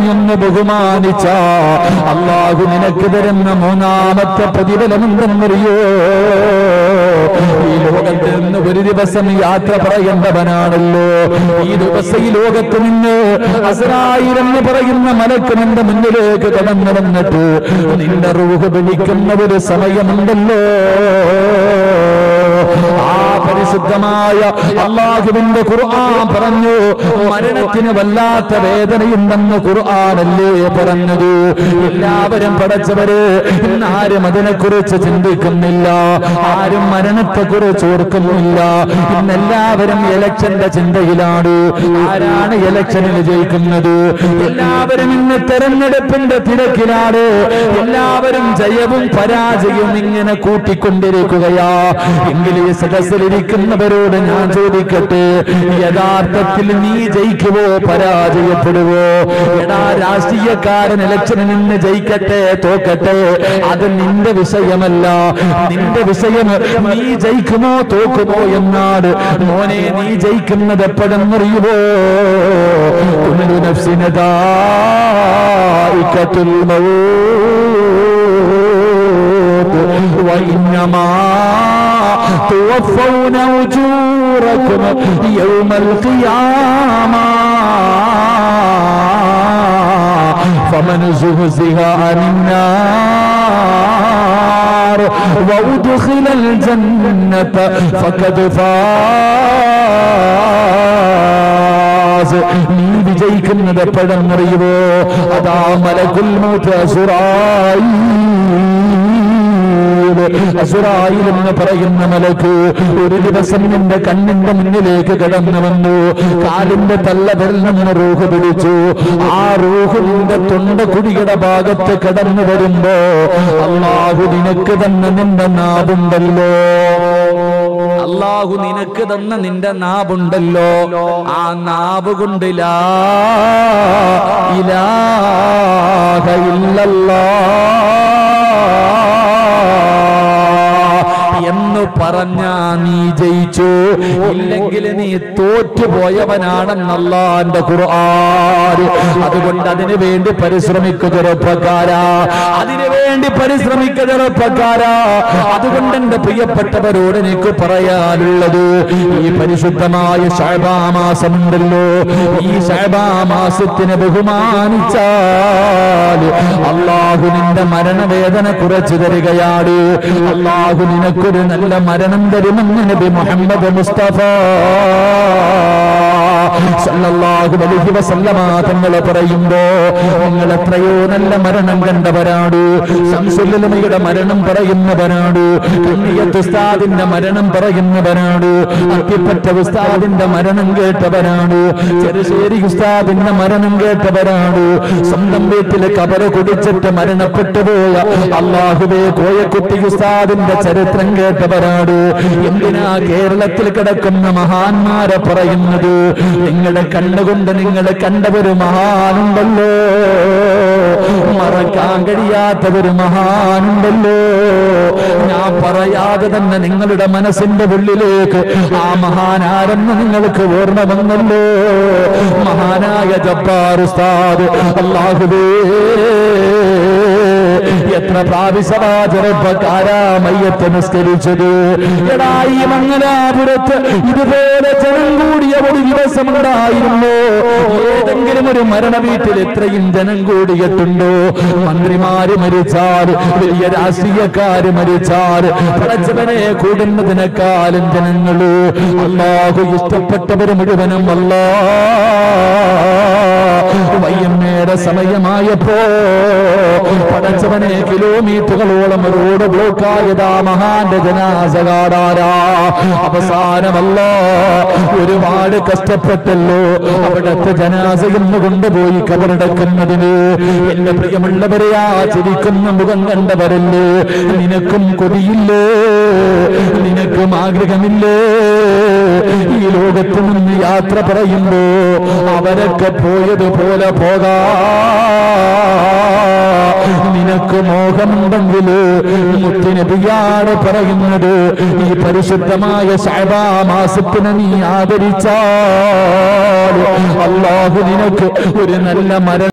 ഒന്ന് ബഹുമാനിച്ച അള്ളാഹു നിനക്ക് തരുന്ന മൂന്നാമത്തെ പ്രതിഫലം എന്തെന്നറിയോ ഈ ലോകത്ത് നിന്ന് ഒരു ദിവസം യാത്ര പറയേണ്ടവനാണല്ലോ ഈ ദിവസം ഈ ലോകത്ത് നിന്ന് അസറായിരം പറയുന്ന മലക്ക് നിന്റെ മുന്നിലേക്ക് കടന്നു വന്നിട്ട് നിന്റെ റൂഹ് പിടിക്കുന്ന ഒരു സമയമുണ്ടല്ലോ ആ പരിശുദ്ധമായ അള്ളാഹുവിന്റെ ഖുർആൻ പറഞ്ഞു മരണത്തിന് വല്ലാത്ത വേദനയുണ്ടെന്ന് ഖുർആനല്ലേ പറഞ്ഞത് എല്ലാവരും പടച്ചവര് ഇന്ന് ആരും അതിനെക്കുറിച്ച് ചിന്തിക്കുന്നില്ല ആരും മരണത്തെക്കുറിച്ച് ഓർക്കുന്നില്ല ഇന്ന് എല്ലാവരും ഇലക്ഷന്റെ ചിന്തയിലാണ് ആരാണ് ഇലക്ഷനിൽ ജയിക്കുന്നത് എല്ലാവരും ഇന്ന് തെരഞ്ഞെടുപ്പിന്റെ തിരക്കിലാണ് എല്ലാവരും ജയവും പരാജയവും ഇങ്ങനെ കൂട്ടിക്കൊണ്ടിരിക്കുകയാ എങ്കിൽ ഈ സദസ്സിലിരിക്കുന്നവരോട് ഞാൻ ചോദിക്കട്ടെ യഥാർത്ഥത്തിൽ നീ ജയിക്കുവോ പരാജയപ്പെടുവോ എടാ രാഷ്ട്രീയക്കാരൻ ഇലക്ഷനിൽ നിന്ന് ജയിക്കട്ടെ തോക്കട്ടെ അത് നിന്റെ വിഷയമല്ല നിന്റെ വിഷയം നീ ജയിക്കുമോ തോക്കുമോ എന്നാണ് മോനെ നീ ജയിക്കുന്നത് എപ്പോഴെന്നറിയുമോ കുല്ലു നഫ്സിന് ദാഇഖത്തുൽ മൗത്ത് وإنما توفون أجوركم يوم القيامة فمن زهزها عن النار وأدخل الجنة فقد فاز നീ വിജയിക്കുന്നത് എപ്പോഴെന്നറിയുമോ അതാ മലകുൽ മൗത്ത് അസുറായി അസുറായിൽ എന്ന് പറയുന്ന മലക്ക് ഒരു ദിവസം നിന്റെ കണ്ണിന്റെ മുന്നിലേക്ക് കടന്നു വന്നു കാലിന്റെ തള്ളവിരൽ നിന്ന് റൂഹ് പിടിച്ചു ആ റൂഹ് നിന്റെ തൊണ്ടക്കുടിയുടെ ഭാഗത്ത് കടന്നു വരുമ്പോ അള്ളാഹു നിനക്ക് തന്നെ നിന്റെ നാവുണ്ടല്ലോ അള്ളാഹു നിനക്ക് തന്ന നിന്റെ നാവുണ്ടല്ലോ ആ നാവ് കൊണ്ട് ലാ ഇലാഹ ഇല്ലല്ലാഹ് എന്ന് പറഞ്ഞ നീ ജയിച്ചു ഇല്ലെങ്കിൽ നീ തോറ്റുപോയവനാണെന്നല്ല എന്റെ ഖുർആൻ അതുകൊണ്ട് അതിനു വേണ്ടി പരിശ്രമിക്കുക ചെറുപ്പക്കാരാ അതിനു വേണ്ടി പരിശ്രമിക്കുക ചെറുപ്പക്കാരാ അതുകൊണ്ട് എന്റെ പ്രിയപ്പെട്ടവരോട് എനിക്ക് പറയാനുള്ളത് ഈ പരിശുദ്ധമായ ശാബാമാസമുണ്ടല്ലോ ഈ ശാബാമാസത്തിനെ ബഹുമാനിച്ചാൽ അള്ളാഹു നിന്റെ മരണവേദന കുറച്ചു തരികയാണ് അള്ളാഹു നിനക്കൊരു നല്ല മരണം തരുമെന്ന് നബി മുഹമ്മദ് മുസ്തഫ സല്ലല്ലാഹു അലൈഹി വസല്ലമ തങ്ങൾ പറയുമ്പോ നിങ്ങൾ എത്രയോ നല്ല മരണം കണ്ടവരാണ് സംസുലമയുടെ മരണം പറയുന്നവരാണ് കണ്ണിയത്ത് ഉസ്താദിന്റെ മരണം പറയുന്നവരാണ് അത്തിപ്പറ്റ ഉസ്താദിന്റെ മരണം കേട്ടവരാണ് ചെറുശ്ശേരി ഉസ്താദിന്റെ മരണം കേട്ടവരാണ് സ്വന്തം വീട്ടില് കബറ് കുടിച്ചിട്ട് മരണപ്പെട്ടു പോയ അള്ളാഹുബേ കോയക്കുട്ടി ഉസ്താദിന്റെ ചരിത്രം കേട്ടവരാണ് എന്തിനാ കേരളത്തിൽ കിടക്കുന്ന മഹാന്മാരെ പറയുന്നത് നിങ്ങളുടെ കണ്ണുകൊണ്ട് നിങ്ങൾ കണ്ട ഒരു മഹാനുണ്ടല്ലോ മറക്കാൻ കഴിയാത്ത ഒരു മഹാനുണ്ടല്ലോ ഞാൻ പറയാതെ തന്നെ നിങ്ങളുടെ മനസ്സിന്റെ ഉള്ളിലേക്ക് ആ മഹാനാരെന്ന് നിങ്ങൾക്ക് ഓർമ്മ വന്നല്ലോ മഹാനായ ജബ്ബാർ ഉസ്താദ് അള്ളാഹുബേ എത്ര പ്രാവശ്യമാ ചെറുപ്പക്കാരാ മയ്യത്ത് നിസ്കരിച്ചത് എടാ ഈ മംഗലാപുരത്ത് ഇതുപോലെ ജനം കൂടിയ ഒരു ദിവസമുണ്ടായിരുന്നു ഏതെങ്കിലും ഒരു മരണ വീട്ടിൽ ഇത്രയും ജനം കൂടിയിട്ടുണ്ടോ മന്ത്രിമാര് മരിച്ചാൽ വലിയ രാഷ്ട്രീയക്കാര് മരിച്ചാൽ പടച്ചവനെ കൂടുന്നതിനേക്കാളും ജനങ്ങള് അള്ളാഹു ഇഷ്ടപ്പെട്ടവർ മുഴുവനും അല്ലാ വൈകുന്നേര സമയമായപ്പോ പടച്ചവനെ കിലോമീറ്ററുകളോളം റോഡ് ബ്ലോക്കായതാ മഹാന്റെ ജനാസ കാണാരാ അവസാനമല്ല ഒരുപാട് കഷ്ടപ്പെട്ടല്ലോ അവിടത്തെ ജനാസ ഇന്ന് കൊണ്ടുപോയി കബറടക്കുന്നതിന് എന്റെ പ്രിയമുള്ളവരെ ആ ചിരിക്കുന്ന മുഖം കണ്ടവരല്ലേ നിനക്കും കൊതിയില്ലേ നിനക്കും ആഗ്രഹമില്ലേ ഈ ലോകത്ത് നിന്ന് യാത്ര പറയുമ്പോ അവരൊക്കെ പോയതുപോലെ പോകാ നിനക്ക് മോഹമുണ്ടെങ്കിൽ മുത്തിനബിയാണ് പറയുന്നത് ഈ പരിശുദ്ധമായ ശാബാ മാസത്തിനെ നീ ആദരിച്ചാൽ അള്ളാഹു നിനക്ക് ഒരു നല്ല മരണം